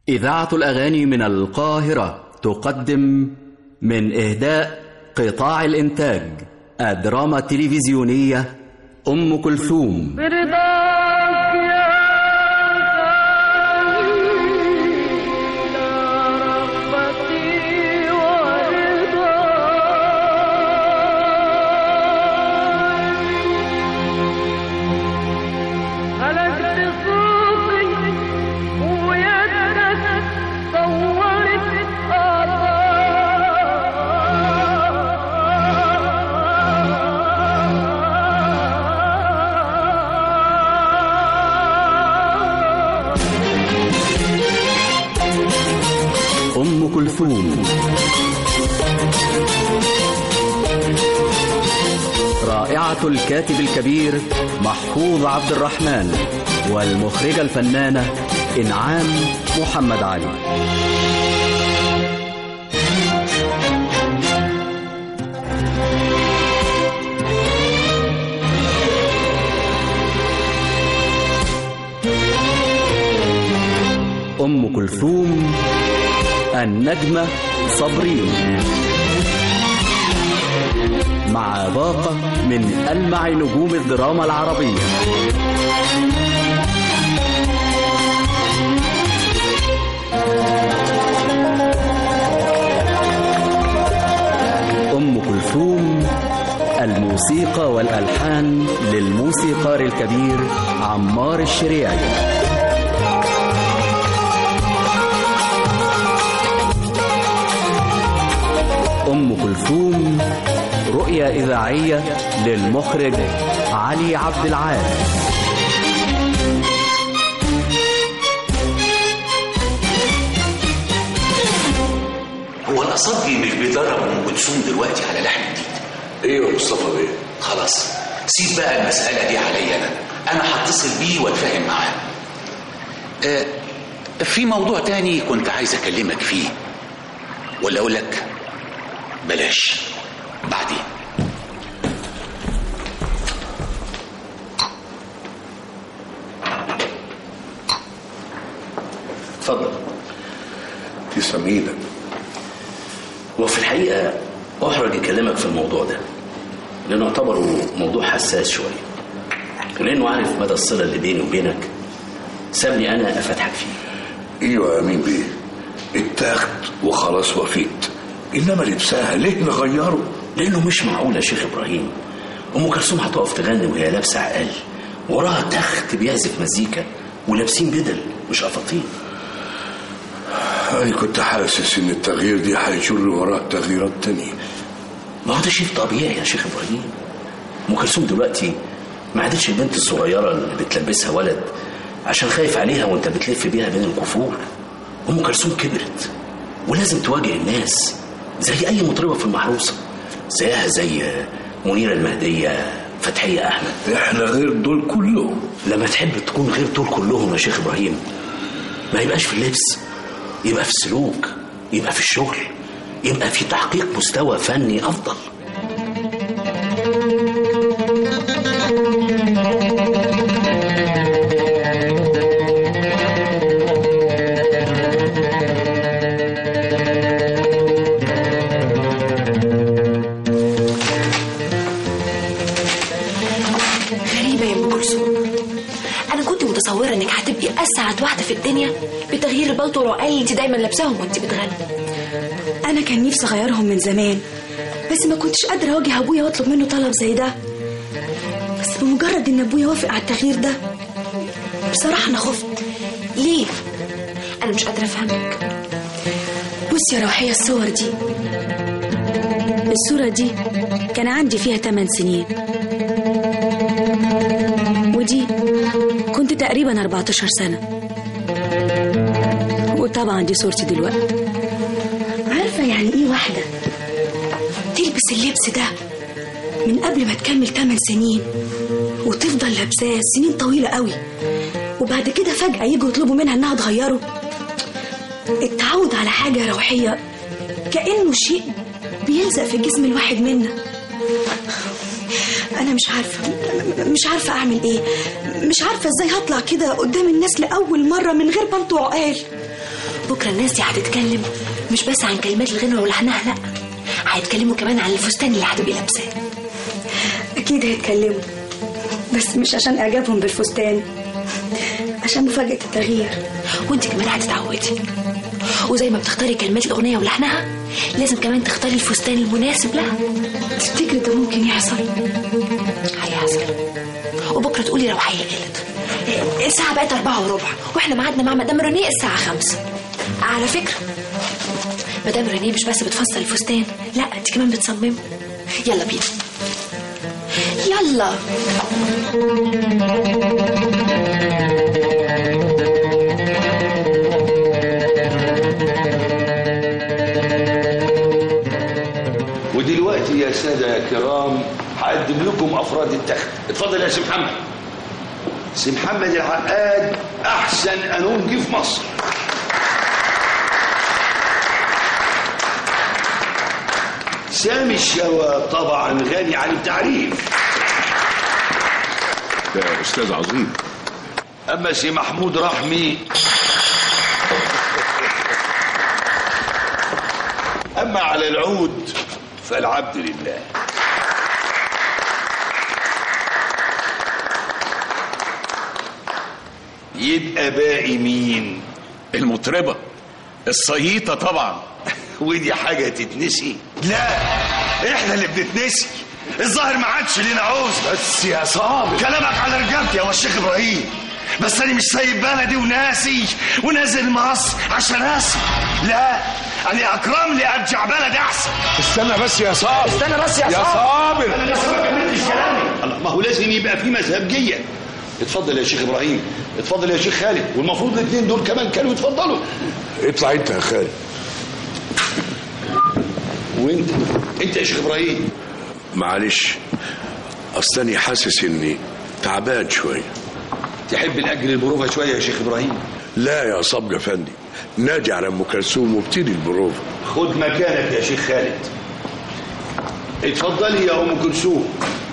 إذاعة الأغاني من القاهرة تقدم من إهداء قطاع الإنتاج الدراما التلفزيونية أم كلثوم برضاك يا سيدي يا رغبتي ورضاي هلكت صوتي ويدك صورت أم كلثوم رائعة الكاتب الكبير محفوظ عبد الرحمن والمخرجة الفنانة إنعام محمد علي أم كلثوم النجمة صابرين مع باقة من ألمع نجوم الدراما العربية أم كلثوم الموسيقى والألحان للموسيقار الكبير عمار الشريعي أم كلثوم رؤية إذاعية للمخرج علي عبد العال هو الأصابجي مش بيدرب أم كلثوم دلوقتي على لحن جديد ايوه يا مصطفى بيه خلاص سيب بقى المسألة دي عليا أنا أنا هتصل بيه وأتفاهم معاه آه في موضوع تاني كنت عايز أكلمك فيه ولا أقول لك بلاش بعدين اتفضل تسلم ايدك وفي الحقيقة أحرج أكلمك في الموضوع ده لأنه يعتبر موضوع حساس شوية ولأنه عارف مدى الصلة اللي بيني وبينك سابني أنا أفتحك فيه ايوه يا امين بيه اتاخد وخلاص وفيت انما لبسها ليه نغيره لأنه مش معقول يا شيخ إبراهيم أم كلثوم هتقف تغني وهي لابسة عقل وراها تخت بيعزف مزيكا ولابسين بدل مش قفاطين انا كنت حاسس ان التغيير دي هيجر وراه تغييرات تانية ما هو ده شيء طبيعي يا شيخ ابراهيم ام كلثوم دلوقتي ما عادتش البنت الصغيره اللي بتلبسها ولد عشان خايف عليها وانت بتلف بيها بين الكفور ام كلثوم كبرت ولازم تواجه الناس زي اي مطربه في المحروسه زيها زي منيره المهديه فتحيه احمد احنا غير دول كلهم لما تحب تكون غير دول كلهم يا شيخ ابراهيم ما يبقاش في اللبس يبقى في السلوك يبقى في الشغل يبقى في تحقيق مستوى فني افضل غريبة يا أم كلثوم أنا كنت متصورة إنك هتبقي أسعد واحدة في الدنيا بتغيير البلطو والعقال اللي أنت دايما لابساهم وأنت بتغني انا كان نفسي اغيرهم من زمان بس ما كنتش قادره اواجه ابويا واطلب منه طلب زي ده بس بمجرد ان ابويا وافق على التغيير ده بصراحه انا خفت ليه؟ أنا مش قادرة أفهمك بصي يا روحيه الصور دي الصوره دي كان عندي فيها 8 سنين ودي كنت تقريبا 14 سنه وطبعا دي صورتي دلوقتي عارفه يعني ايه واحده تلبس اللبس ده من قبل ما تكمل 8 سنين وتفضل لابساه سنين طويله قوي وبعد كده فجاه يجوا يطلبوا منها انها تغيره التعود على حاجه روحيه كانه شيء بيلزق في جسم الواحد منا انا مش عارفه مش عارفه اعمل ايه مش عارفه ازاي هطلع كده قدام الناس لاول مره من غير بلطو وعقال بكره الناس دي هتتكلم مش بس عن كلمات الغنوة ولحنها لا هيتكلموا كمان عن الفستان اللي هتبقي لابساه أكيد هيتكلموا بس مش عشان إعجابهم بالفستان عشان مفاجأة التغيير وانت كمان هتتعودي وزي ما بتختاري كلمات الأغنية ولحنها لازم كمان تختاري الفستان المناسب لها تفتكري ده ممكن يحصل هيحصل وبكرة تقولي روحية قلت الساعة بقت أربعة وربع واحنا ميعادنا مع مدام رونيه الساعة خمسة على فكرة مدام رونيه مش بس بتفصل الفستان لا انت كمان بتصممه يلا بينا يلا ودلوقتي يا سادة يا كرام هقدم لكم أفراد التخت اتفضل يا سي محمد سي محمد العقاد أحسن أنونجي في مصر سامي الشوا طبعا غني عن التعريف ده استاذ عظيم أما سي محمود رحمي أما على العود فالعبد لله يبقى باقي مين المطربة الصييطة طبعا ودي حاجة تتنسي لا احنا اللي بنتنسي الظاهر ما عادش لينا عوز بس يا صابر كلامك على رجالتي يا الشيخ ابراهيم بس انا مش سايب بلدي وناسي ونازل مصر عشان اسي لا انا اكرم لي ارجع بلدي احسن استنى بس يا صابر استنى بس يا, صابر انا لسه ما كملتش كلامي الله، ما هو لازم يبقى في مذهبجيه اتفضل يا شيخ ابراهيم اتفضل يا شيخ خالد والمفروض الاثنين دول كمان كانوا يتفضلوا اطلع انت يا خالد وانت انت يا شيخ ابراهيم معلش اصلني حاسس اني تعبان شويه تحب نأجل البروفه شويه يا شيخ ابراهيم لا يا صبج افندي نادي على ام كلثوم وابتدي البروفه خد مكانك يا شيخ خالد اتفضلي يا ام كلثوم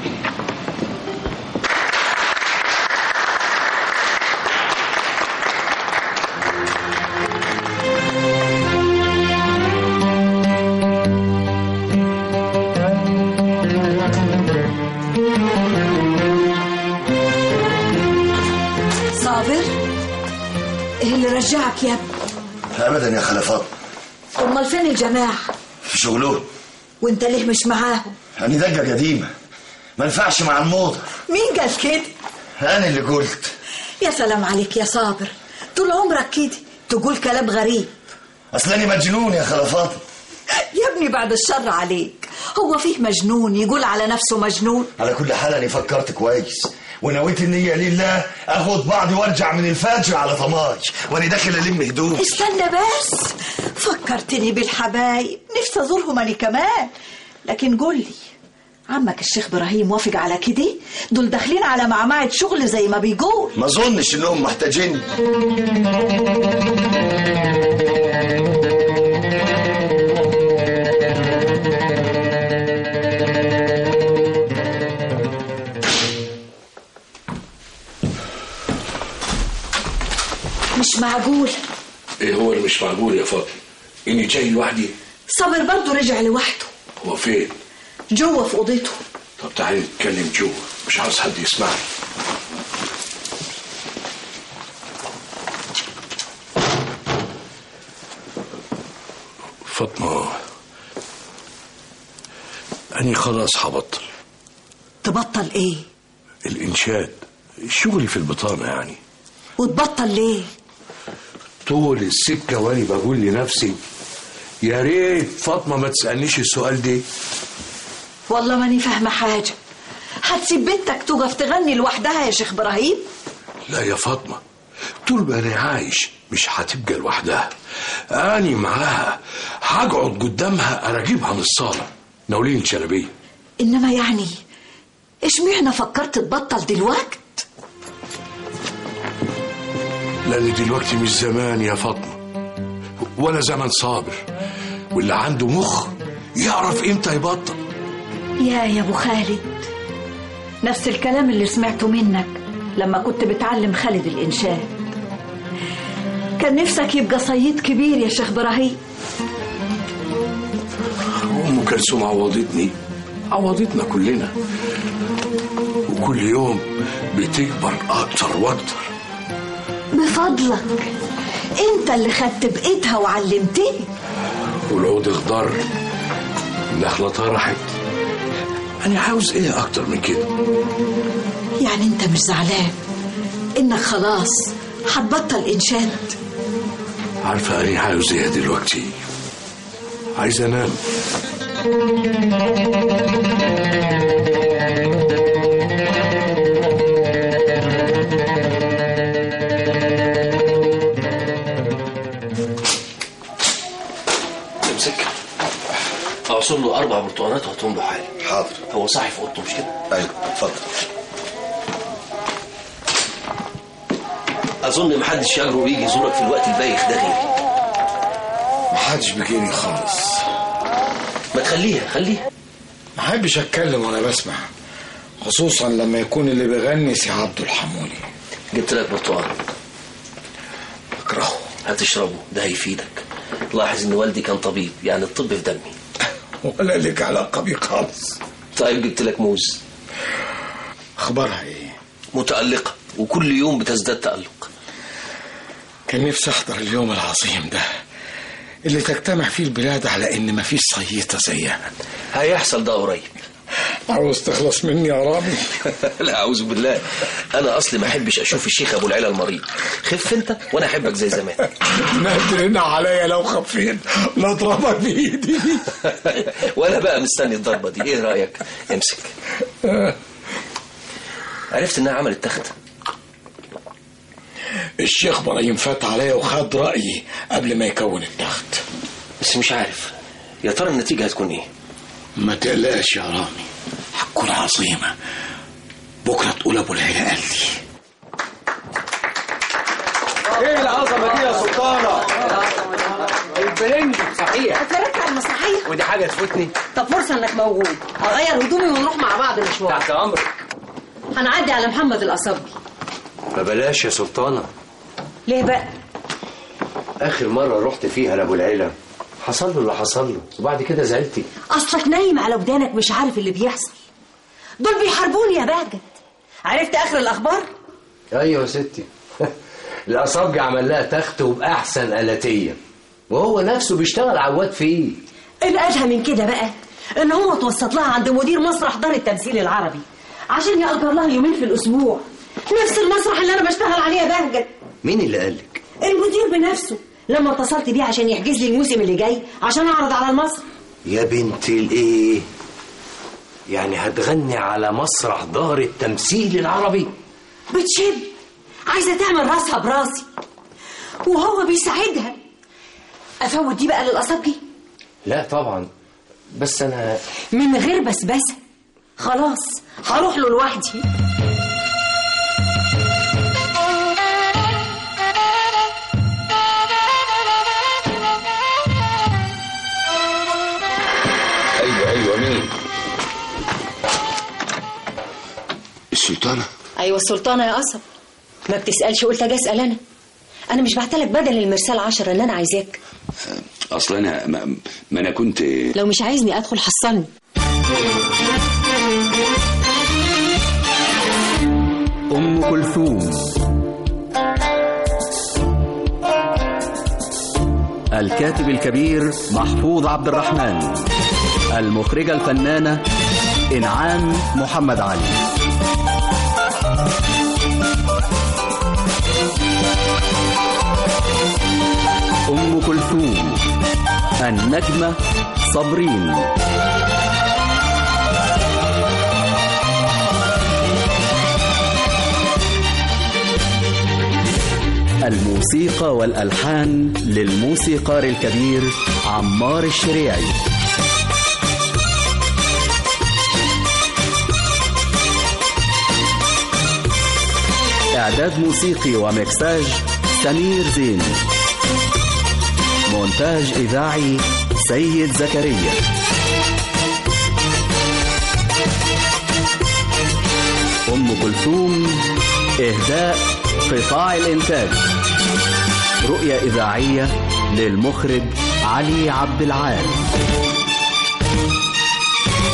صابر ايه اللي رجعك يا ابني ابدا يا خلفات امال فين الجماعه في شغلهم وانت ليه مش معاهم يعني دقه قديمه ما ينفعش مع الموضه مين قال كده انا اللي قلت يا سلام عليك يا صابر طول عمرك كده تقول كلام غريب اصلاني مجنون يا خلفات يا ابني بعد الشر عليك هو فيه مجنون يقول على نفسه مجنون على كل حال انا فكرت كويس ونويت النية لله اخد بعضي وارجع من الفجر على طماج وانا داخل الم هدوم استنى بس فكرتني بالحبايب نفسي ازورهم انا كمان لكن قول لي عمك الشيخ ابراهيم وافق على كده دول داخلين على معمعة شغل زي ما بيقول ما اظنش انهم محتاجين مش معقول ايه هو اللي مش معقول يا فاطمه اني جاي لوحدي صابر برضه رجع لوحده هو فين جوه في اوضته طب تعالي نتكلم جوه مش عاوز حد يسمعني فاطمه أني خلاص هبطل تبطل ايه الإنشاد شغلي في البطانة يعني وتبطل ليه طول السكة وأنا بقول لنفسي يا ريت فاطمة ما تسألنيش السؤال ده والله ماني فاهمه حاجه هتسيب بنتك تقف تغني لوحدها يا شيخ ابراهيم لا يا فاطمة طول ما أنا عايش مش هتبقى لوحدها أني معاها هقعد قدامها أراجبها من الصالة ناولين شلبية انما يعني اشمعنى فكرت تبطل دلوقت لأن دلوقتي مش زمان يا فاطمة ولا زمن صابر واللي عنده مخ يعرف امتى يبطل يا يا ابو خالد نفس الكلام اللي سمعته منك لما كنت بتعلم خالد الانشاد كان نفسك يبقى صياد كبير يا شيخ ابراهيم ام كلثوم عوضتني عوضتنا كلنا وكل يوم بتكبر اكتر واكتر بفضلك انت اللي خدت بايدها وعلمتني والعود اخضر النخله طرحت انا عاوز ايه اكتر من كده يعني انت مش زعلان انك خلاص هتبطل انشاد عارفه انا عاوز ايه دلوقتي عايز انام امسك اعصر له اربع برتقانات وهاتهم له حالي حاضر هو صاحي في اوضته مش كده ايوه اتفضل اظن محدش يجرؤ ويجي يزورك في الوقت البايخ ده غيري محدش بيجيني خالص ما تخليها خليها ما احبش اتكلم وانا بسمع خصوصا لما يكون اللي بيغني سي عبد الحمولي جبت لك برتقان اكرهه هتشربه ده هيفيدك لاحظ ان والدي كان طبيب يعني الطب في دمي ولا لك علاقه بيه خالص طيب جبت لك موز اخبارها ايه متألقة وكل يوم بتزداد تألق كان نفسي احضر اليوم العظيم ده اللي تجتمع فيه البلاد على ان مفيش صييطه زيها هيحصل ده قريب عاوز تخلص مني يا رامي لا اعوذ بالله انا اصلي ما احبش اشوف الشيخ ابو العلا المريض خف انت وانا احبك زي زمان نادرين عليا لو خفيت لا اضربك بايدي وانا بقى مستني الضربه دي ايه رايك امسك عرفت انها عملت تخت الشيخ ابراهيم فات عليا وخد رايي قبل ما يكون التخت بس مش عارف يا ترى النتيجه هتكون ايه ما تقلقش يا رامي هتكون عظيمه بكره تقول ابو العلا قال لي ايه العظمه دي يا سلطانه البرنج صحيح اتفرجت على المسرحيه ودي حاجه تفوتني طب فرصه انك موجود هغير هدومي ونروح مع بعض مشوار تحت امرك هنعدي على محمد القصبي ما بلاش يا سلطانه ليه بقى اخر مره رحت فيها لابو العيله حصل له اللي حصل له وبعد كده زعلتي اصلك نايم على ودانك مش عارف اللي بيحصل دول بيحاربوني يا بهجت عرفت اخر الاخبار ايوه يا ستي الاصابجي عمل لها تخت وباحسن الاتيه وهو نفسه بيشتغل عواد فيه الادهى من كده بقى ان هو توسط لها عند مدير مسرح دار التمثيل العربي عشان يأجر لها يومين في الاسبوع نفس المسرح اللي انا بشتغل عليه يا بهجت مين اللي قالك المدير بنفسه لما اتصلت بيه عشان يحجز لي الموسم اللي جاي عشان اعرض على المسرح يا بنت الايه يعني هتغني على مسرح دار التمثيل العربي بتشب عايزه تعمل راسها براسي وهو بيساعدها افوت دي بقى للقصبجي لا طبعا بس انا من غير بسبسه خلاص هروح له لوحدي ايوه ايوه مين السلطانه ايوه السلطانه يا قصب ما بتسالش قلت اجي اسال انا انا مش بعتلك بدل المرسال عشرة اللي انا عايزاك اصل انا ما, ما انا كنت لو مش عايزني ادخل حصلني أم كلثوم الكاتب الكبير محفوظ عبد الرحمن المخرجة الفنانة إنعام محمد علي أم كلثوم النجمة صابرين الموسيقى والألحان للموسيقار الكبير عمار الشريعي إعداد موسيقي ومكساج سمير زين مونتاج إذاعي سيد زكريا أم كلثوم إهداء قطاع الإنتاج رؤية إذاعية للمخرج علي عبد العال